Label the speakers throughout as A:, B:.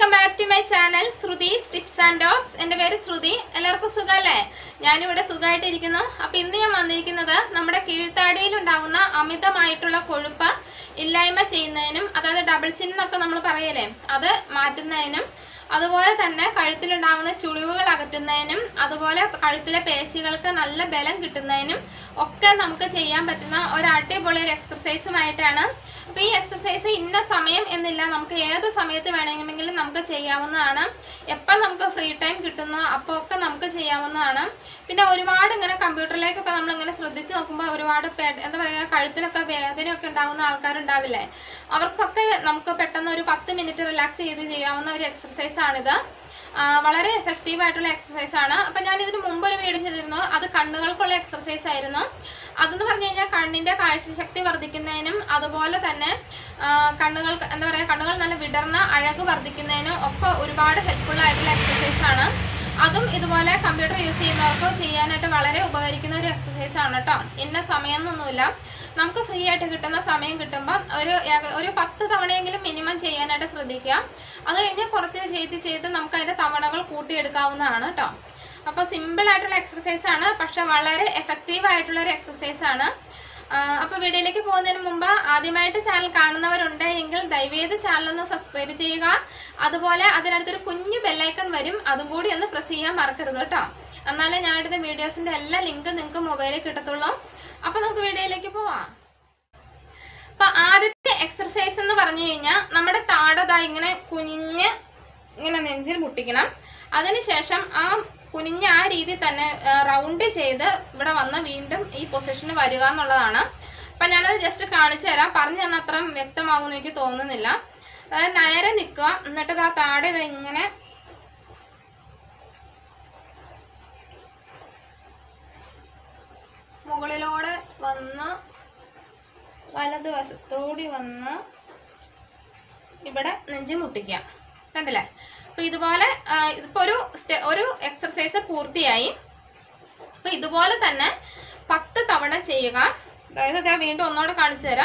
A: Welcome back to my channel Shruti tips and dogs എൻ്റെ പേര് ശ്രുതി എല്ലാവർക്കും സുഖമല്ലേ ഞാനിവിടെ സുഖമായിട്ടിരിക്കുന്നു അപ്പം ഇന്ന് ഞാൻ വന്നിരിക്കുന്നത് നമ്മുടെ കീഴ്ത്താടിയിൽ ഉണ്ടാകുന്ന അമിതമായിട്ടുള്ള കൊഴുപ്പ് ഇല്ലായ്മ ചെയ്യുന്നതിനും അതായത് ഡബിൾ ചിൻ എന്നൊക്കെ നമ്മൾ പറയലേ അത് മാറ്റുന്നതിനും അതുപോലെ തന്നെ കഴുത്തിലുണ്ടാകുന്ന ചുളിവുകൾ അകറ്റുന്നതിനും അതുപോലെ കഴുത്തിലെ പേശികൾക്ക് നല്ല ബലം കിട്ടുന്നതിനും ഒക്കെ നമുക്ക് ചെയ്യാൻ പറ്റുന്ന ഒരു അടിപൊളി ഒരു എക്സർസൈസുമായിട്ടാണ് അപ്പൊ ഈ എക്സർസൈസ് ഇന്ന സമയം എന്നില്ല നമുക്ക് ഏത് സമയത്ത് വേണമെങ്കിലും നമുക്ക് ചെയ്യാവുന്നതാണ് എപ്പം നമുക്ക് ഫ്രീ ടൈം കിട്ടുന്നോ അപ്പോൾ ഒക്കെ നമുക്ക് ചെയ്യാവുന്നതാണ് പിന്നെ ഒരുപാട് ഇങ്ങനെ കമ്പ്യൂട്ടറിലേക്കൊക്കെ നമ്മളിങ്ങനെ ശ്രദ്ധിച്ച് നോക്കുമ്പോൾ ഒരുപാട് പേ- എന്താ പറയുക കഴുത്തിലൊക്കെ വേദനയൊക്കെ ഉണ്ടാകുന്ന ആൾക്കാരുണ്ടാവില്ലേ അവർക്കൊക്കെ നമുക്ക് പെട്ടെന്ന് ഒരു പത്ത് മിനിറ്റ് റിലാക്സ് ചെയ്ത് ചെയ്യാവുന്ന ഒരു എക്സർസൈസ് ആണിത് ആ, വളരെ എഫക്റ്റീവ് ആയിട്ടുള്ള എക്സസൈസ് ആണ് അപ്പൊ ഞാൻ ഇതിന് മുമ്പ് ഒരു വീഡിയോ ചെയ്തിരുന്നു അത് കണ്ണുകൾക്കുള്ള എക്സർസൈസ് ആയിരുന്നു അതെന്ന് പറഞ്ഞു കഴിഞ്ഞാൽ കണ്ണിന്റെ കാഴ്ചശക്തി വർദ്ധിക്കുന്നതിനും അതുപോലെ തന്നെ ആ, കണ്ണുകൾക്ക് എന്താ പറയുക കണ്ണുകൾ നല്ല വിടർന്ന അഴക് വർദ്ധിക്കുന്നതിനും ഒക്കെ ഒരുപാട് ഹെൽപ്ഫുൾ ആയിട്ടുള്ള എക്സസൈസ് ആണ് അതും ഇതുപോലെ കമ്പ്യൂട്ടർ യൂസ് ചെയ്യുന്നവർക്ക് ചെയ്യാനായിട്ട് വളരെ ഉപകരിക്കുന്ന ഒരു എക്സസൈസ് ആണ് കേട്ടോ ഇന്ന സമയം എന്നൊന്നുമില്ല നമുക്ക് ഫ്രീ ആയിട്ട് കിട്ടുന്ന സമയം കിട്ടുമ്പോൾ ഒരു ഏക- ഒരു പത്ത് തവണയെങ്കിലും മിനിമം ചെയ്യാനായിട്ട് ശ്രദ്ധിക്കുക അത് കഴിഞ്ഞ് കുറച്ച് ചെയ്ത് ചെയ്ത് നമുക്ക് അതിന്റെ തവണകൾ കൂട്ടിയെടുക്കാവുന്നതാണ് കേട്ടോ അപ്പോൾ സിമ്പിൾ ആയിട്ടുള്ള എക്സസൈസ് ആണ് പക്ഷെ വളരെ എഫക്റ്റീവ് ആയിട്ടുള്ള ഒരു എക്സസൈസ് ആണ് അപ്പോൾ വീഡിയോയിലേക്ക് പോകുന്നതിന് മുമ്പ് ആദ്യമായിട്ട് ചാനൽ കാണുന്നവരുണ്ട് എങ്കിൽ ദയവേത് ചാനൽ ഒന്ന് സബ്സ്ക്രൈബ് ചെയ്യുക അതുപോലെ അതിനടുത്തൊരു കുഞ്ഞു ബെല്ലൈക്കൺ വരും അതും കൂടി ഒന്ന് പ്രസ് ചെയ്യാൻ മറക്കരുത് കേട്ടോ എന്നാലേ ഞാൻ ഇടുന്ന വീഡിയോസിന്റെ എല്ലാ ലിങ്കും നിങ്ങൾക്ക് മൊബൈലിൽ കിട്ടത്തുള്ളൂ അപ്പൊ നമുക്ക് വീഡിയോയിലേക്ക് പോവാം അപ്പൊ ആദ്യത്തെ എക്സർസൈസ് എന്ന് പറഞ്ഞു കഴിഞ്ഞാൽ നമ്മുടെ താടത ഇങ്ങനെ കുനിഞ്ഞ് ഇങ്ങനെ നെഞ്ചിൽ മുട്ടിക്കണം അതിനുശേഷം ആ കുനിഞ്ഞ ആ രീതി തന്നെ റൗണ്ട് ചെയ്ത് ഇവിടെ വന്ന് വീണ്ടും ഈ പൊസിഷന് വരിക എന്നുള്ളതാണ് അപ്പൊ ഞാനത് ജസ്റ്റ് കാണിച്ചു തരാം പറഞ്ഞു തന്ന അത്ര വ്യക്തമാകുമെന്ന് എനിക്ക് തോന്നുന്നില്ല അതായത് നേരെ നിൽക്കുക എന്നിട്ട് ആ താടെ ഇത് ഇങ്ങനെ മുകളിലൂടെ വന്ന് വലതുവശത്തോടി വന്ന് ഇവിടെ നെഞ്ച് മുട്ടിക്കുക കണ്ടില്ലേ അപ്പൊ ഇതുപോലെ ആ, ഇതിപ്പോ ഒരു സ്റ്റെ- ഒരു എക്സർസൈസ് പൂർത്തിയായി അപ്പൊ ഇതുപോലെ തന്നെ പത്ത് തവണ ചെയ്യുക അതായത് ഞാൻ വീണ്ടും ഒന്നുകൂടെ കാണിച്ചു തരാം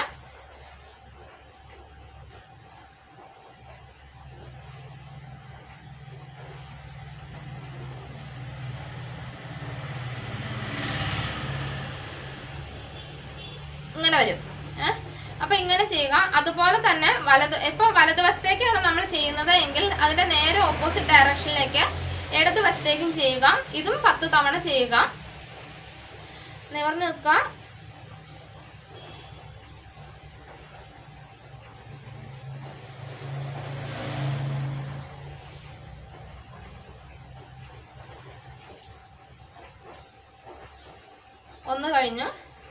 A: ഇങ്ങനെ വരും ഏ? അപ്പൊ ഇങ്ങനെ ചെയ്യുക അതുപോലെ തന്നെ വലത് ഇപ്പൊ വലതുവശത്തേക്കാണ് നമ്മൾ ചെയ്യുന്നത് എങ്കിൽ അതിന്റെ നേരെ ഓപ്പോസിറ്റ് ഡയറക്ഷനിലേക്ക് ഇടതുവശത്തേക്കും ചെയ്യുക ഇതും പത്ത് തവണ ചെയ്യുക നിവർന്ന് നിൽക്കുക ഒന്ന് കഴിഞ്ഞു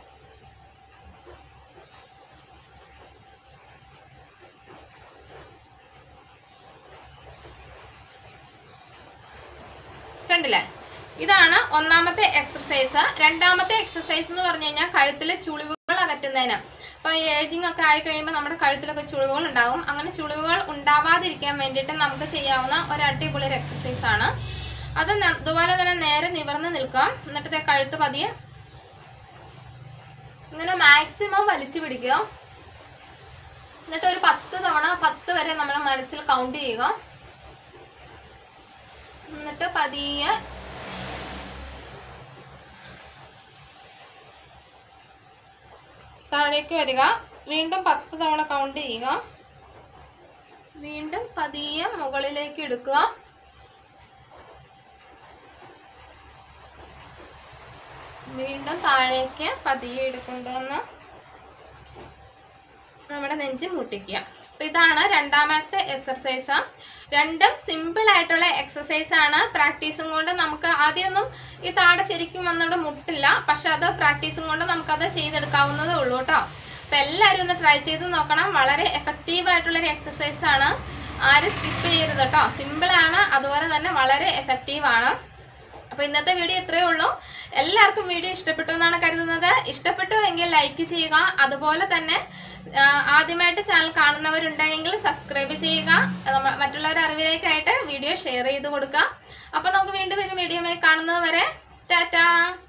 A: കണ്ടില്ലേ ഇതാണ് ഒന്നാമത്തെ എക്സർസൈസ് രണ്ടാമത്തെ എക്സർസൈസ് എന്ന് പറഞ്ഞു കഴിഞ്ഞാൽ കഴുത്തിലെ ചുളിവുകൾ അകറ്റുന്നതിന് ഇപ്പൊ ഏജിങ് ഒക്കെ ആയി കഴിയുമ്പോൾ നമ്മുടെ കഴുത്തിലൊക്കെ ചുളിവുകൾ ഉണ്ടാവും അങ്ങനെ ചുളിവുകൾ ഉണ്ടാവാതിരിക്കാൻ വേണ്ടിയിട്ട് നമുക്ക് ചെയ്യാവുന്ന ഒരു അടിപൊളി ഒരു എക്സർസൈസ് ആണ് അത് ന- ഇതുപോലെ തന്നെ നേരെ നിവർന്ന് നിൽക്കുക എന്നിട്ട് ദേ കഴുത്ത് പതിയെ ഇങ്ങനെ മാക്സിമം വലിച്ചു പിടിക്കുക എന്നിട്ട് ഒരു പത്ത് തവണ പത്ത് വരെ നമ്മൾ മനസ്സിൽ കൗണ്ട് ചെയ്യുക എന്നിട്ട് പതിയെ താഴേക്ക് വരിക വീണ്ടും പത്ത് തവണ കൗണ്ട് ചെയ്യുക വീണ്ടും പതിയെ മുകളിലേക്ക് എടുക്കുക വീണ്ടും താഴേക്ക് പതിയെ എടുക്കൊണ്ടുവന്ന് നമ്മുടെ നെഞ്ച് മുട്ടിക്കുക അപ്പൊ ഇതാണ് രണ്ടാമത്തെ എക്സർസൈസ് രണ്ടും സിമ്പിൾ ആയിട്ടുള്ള എക്സർസൈസ് ആണ് പ്രാക്ടീസും കൊണ്ട് നമുക്ക് ആദ്യമൊന്നും ഈ താട ശരിക്കും വന്നിവിടെ മുട്ടില്ല പക്ഷെ അത് പ്രാക്ടീസും കൊണ്ട് നമുക്കത് ചെയ്തെടുക്കാവുന്നതേ ഉള്ളൂ കേട്ടോ അപ്പൊ എല്ലാവരും ഒന്ന് ട്രൈ ചെയ്ത് നോക്കണം വളരെ എഫക്റ്റീവ് ആയിട്ടുള്ള ഒരു എക്സർസൈസ് ആണ് ആരും സ്കിപ്പ് ചെയ്യരുത് കേട്ടോ സിമ്പിൾ ആണ് അതുപോലെ തന്നെ വളരെ എഫക്റ്റീവ് ആണ് അപ്പൊ ഇന്നത്തെ വീഡിയോ ഇത്രയേ ഉള്ളൂ എല്ലാവർക്കും വീഡിയോ ഇഷ്ടപ്പെട്ടു എന്നാണ് കരുതുന്നത് ഇഷ്ടപ്പെട്ടു എങ്കിൽ ലൈക്ക് ചെയ്യുക അതുപോലെ തന്നെ ആ, ആദ്യമായിട്ട് ചാനൽ കാണുന്നവരുണ്ടെങ്കിൽ സബ്സ്ക്രൈബ് ചെയ്യുക നമ്മ- മറ്റുള്ളവരുടെ അറിവിലേക്കായിട്ട് വീഡിയോ ഷെയർ ചെയ്ത് കൊടുക്കുക അപ്പൊ നമുക്ക് വീണ്ടും ഒരു വീഡിയോ കാണുന്നത് വരെ ടാറ്റാ